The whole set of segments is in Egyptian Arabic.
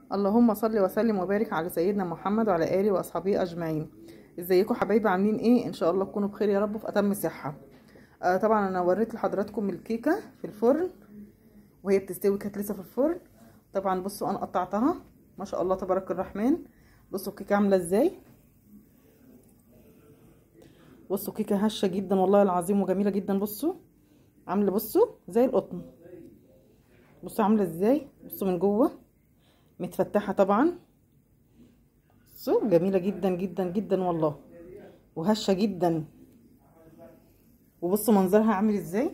اللهم صل وسلم وبارك على سيدنا محمد وعلى اله واصحابه اجمعين ازيكم حبايبي عاملين ايه ان شاء الله تكونوا بخير يا رب في اتم صحه آه طبعا انا وريت لحضراتكم الكيكه في الفرن وهي بتستوي كانت لسه في الفرن طبعا بصوا انا قطعتها ما شاء الله تبارك الرحمن بصوا الكيكه عامله ازاي بصوا كيكه هشه جدا والله العظيم وجميله جدا بصوا عامله بصوا زي القطن بصوا عامله ازاي بصوا من جوه متفتحه طبعا بصوا جميله جدا جدا جدا والله وهشه جدا وبصوا منظرها عامل ازاي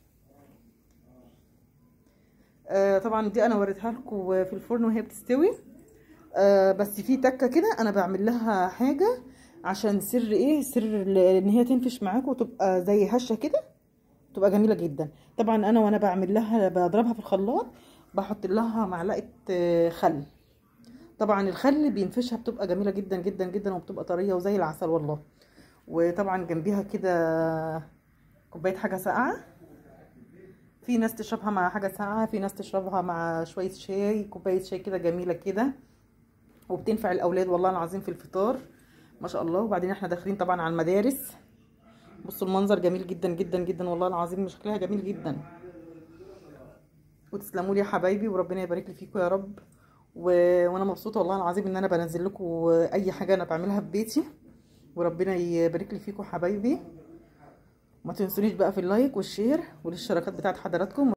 آه طبعا دي انا وريتها لكم في الفرن وهي بتستوي آه بس في تكه كده انا بعمل لها حاجه عشان سر ايه سر ان هي تنفش معاكم وتبقى زي هشه كده تبقى جميله جدا طبعا انا وانا بعمل لها بضربها في الخلاط بحط لها معلقه خل طبعا الخل بينفشها بتبقى جميله جدا جدا جدا وبتبقى طريه وزي العسل والله وطبعا جنبيها كده كوبايه حاجه ساقعه في ناس تشربها مع حاجه ساقعه في ناس تشربها مع شويه شاي كوبايه شاي كده جميله كده وبتنفع الاولاد والله العظيم في الفطار ما شاء الله وبعدين احنا داخلين طبعا على المدارس بصوا المنظر جميل جدا جدا جدا والله العظيم شكلها جميل جدا وتسلموا لي يا حبايبي وربنا يبارك لي فيكم يا رب و... وانا مبسوطه والله العظيم ان انا بنزل لكم اي حاجه انا بعملها في بيتي وربنا يبارك لي فيكم حبايبي ما تنسونيش بقى في اللايك والشير والاشتراكات بتاعت حضراتكم